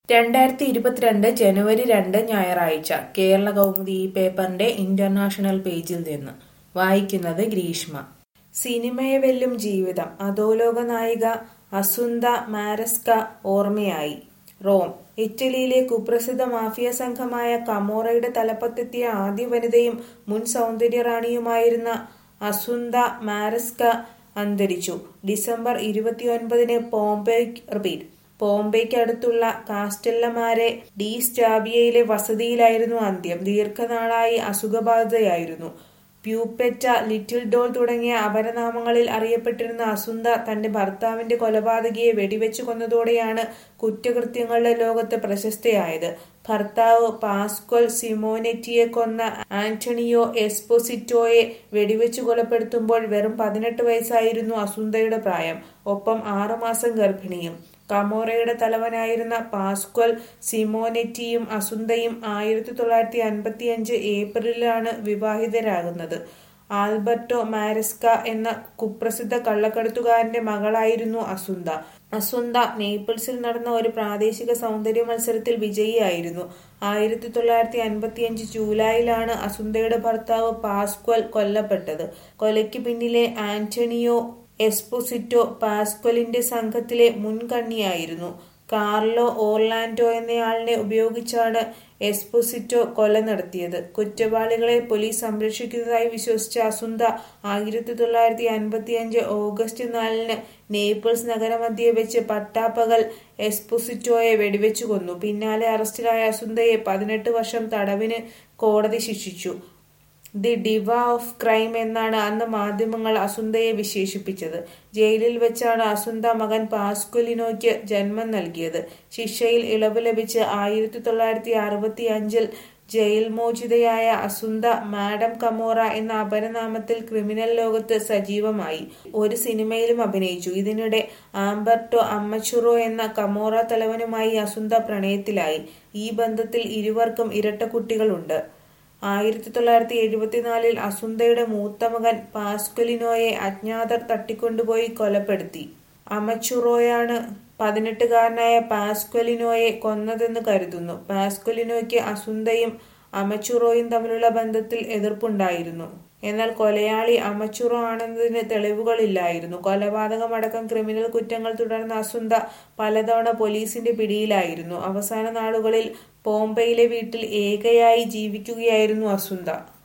രണ്ടായിരത്തി ഇരുപത്തിരണ്ട് ജനുവരി രണ്ട് ഞായറാഴ്ച കേരള കൗമുദി ഈ പേപ്പറിന്റെ ഇന്റർനാഷണൽ പേജിൽ നിന്ന് വായിക്കുന്നത് ഗ്രീഷ്മ സിനിമയെ വെല്ലും ജീവിതം അധോലോക നായിക അസുന്ത മാരസ്ക ഓർമ്മയായി റോം ഇറ്റലിയിലെ കുപ്രസിദ്ധ മാഫിയ സംഘമായ കമോറയുടെ തലപ്പത്തെത്തിയ ആദ്യ വനിതയും മുൻ സൗന്ദര്യറാണിയുമായിരുന്ന അസുന്ത മാരസ്ക അന്തരിച്ചു ഡിസംബർ ഇരുപത്തിയൊൻപതിന് പോംപെ റിപ്പീറ്റ് പോംപെയ്ക്ക് അടുത്തുള്ള കാസ്റ്റല്ലമാരെ ഡി സ്റ്റാബിയയിലെ വസതിയിലായിരുന്നു അന്ത്യം ദീർഘനാളായി അസുഖബാധിതയായിരുന്നു പ്യൂപ്പെറ്റ ലിറ്റിൽ ഡോൾ തുടങ്ങിയ അപരനാമങ്ങളിൽ അറിയപ്പെട്ടിരുന്ന അസുന്ദ തന്റെ ഭർത്താവിന്റെ കൊലപാതകിയെ വെടിവെച്ചു കൊന്നതോടെയാണ് കുറ്റകൃത്യങ്ങളുടെ ലോകത്ത് പ്രശസ്തയായത് ഭർത്താവ് പാസ്ക്വൽ സിമോനെറ്റിയെ കൊന്ന ആന്റണിയോ എസ്പോസിറ്റോയെ വെടിവെച്ചു കൊലപ്പെടുത്തുമ്പോൾ വെറും പതിനെട്ട് വയസ്സായിരുന്നു അസുന്ദയുടെ പ്രായം ഒപ്പം ആറുമാസം ഗർഭിണിയും കമോറയുടെ തലവനായിരുന്ന പാസ്ക്വൽ സിമോനെറ്റിയും അസുന്ദയും ആയിരത്തി തൊള്ളായിരത്തി അൻപത്തി അഞ്ച് ഏപ്രിലാണ് വിവാഹിതരാകുന്നത് ആൽബർട്ടോ മാരസ്ക എന്ന കുപ്രസിദ്ധ കള്ളക്കടത്തുകാരന്റെ മകളായിരുന്നു അസുന്ദ അസുന്ദ നേപ്പിൾസിൽ നടന്ന ഒരു പ്രാദേശിക സൗന്ദര്യ മത്സരത്തിൽ വിജയിയായിരുന്നു ആയിരത്തി തൊള്ളായിരത്തി അൻപത്തിയഞ്ച് ജൂലൈയിലാണ് അസുന്ദയുടെ ഭർത്താവ് പാസ്ക്വൽ കൊല്ലപ്പെട്ടത് കൊലയ്ക്ക് പിന്നിലെ ആന്റണിയോ എസ്പോസിറ്റോ പാസ്ക്വലിന്റെ സംഘത്തിലെ മുൻകണ്ണിയായിരുന്നു കാർലോ ഓർലാൻഡോ എന്നയാളിനെ ഉപയോഗിച്ചാണ് എസ്പോസിറ്റോ കൊല നടത്തിയത് കുറ്റവാളികളെ പോലീസ് സംരക്ഷിക്കുന്നതായി വിശ്വസിച്ച അസുന്ദ ആയിരത്തി തൊള്ളായിരത്തി അൻപത്തി അഞ്ച് ഓഗസ്റ്റ് നാലിന് നേപ്പിൾസ് നഗരമധ്യേ വെച്ച് പട്ടാപ്പകൽ എസ്പോസിറ്റോയെ വെടിവെച്ചു കൊന്നു പിന്നാലെ അറസ്റ്റിലായ അസുന്ദയെ പതിനെട്ട് വർഷം തടവിന് കോടതി ശിക്ഷിച്ചു ദി ഡിവ ഓഫ് ക്രൈം എന്നാണ് അന്ന് മാധ്യമങ്ങൾ അസുന്ദയെ വിശേഷിപ്പിച്ചത് ജയിലിൽ വെച്ചാണ് അസുന്ദ മകൻ പാസ്കുലിനോയ്ക്ക് ജന്മം നൽകിയത് ശിക്ഷയിൽ ഇളവ് ലഭിച്ച് ആയിരത്തി തൊള്ളായിരത്തി അറുപത്തി അഞ്ചിൽ ജയിൽ മോചിതയായ അസുന്ദ മാഡം കമോറ എന്ന അപരനാമത്തിൽ ക്രിമിനൽ ലോകത്ത് സജീവമായി ഒരു സിനിമയിലും അഭിനയിച്ചു ഇതിനിടെ ആംബർട്ടോ അമ്മച്ചുറോ എന്ന കമോറ തലവനുമായി അസുന്ദ പ്രണയത്തിലായി ഈ ബന്ധത്തിൽ ഇരുവർക്കും ഇരട്ട കുട്ടികളുണ്ട് ആയിരത്തി തൊള്ളായിരത്തി എഴുപത്തിനാലിൽ അസുന്ദയുടെ മൂത്ത മകൻ പാസ്കുലിനോയെ അജ്ഞാതർ തട്ടിക്കൊണ്ടുപോയി കൊലപ്പെടുത്തി അമച്ചുറോയാണ് പതിനെട്ടുകാരനായ പാസ്കുലിനോയെ കൊന്നതെന്ന് കരുതുന്നു പാസ്കുലിനോയ്ക്ക് അസുന്ദയും അമച്ചുറോയും തമ്മിലുള്ള ബന്ധത്തിൽ എതിർപ്പുണ്ടായിരുന്നു എന്നാൽ കൊലയാളി അമച്ചുറോ ആണെന്നതിന് തെളിവുകളില്ലായിരുന്നു കൊലപാതകമടക്കം ക്രിമിനൽ കുറ്റങ്ങൾ തുടർന്ന അസുന്ദ പലതവണ പോലീസിന്റെ പിടിയിലായിരുന്നു അവസാന നാളുകളിൽ പോംപെയിലെ വീട്ടിൽ ഏകയായി ജീവിക്കുകയായിരുന്നു അസുന്ദ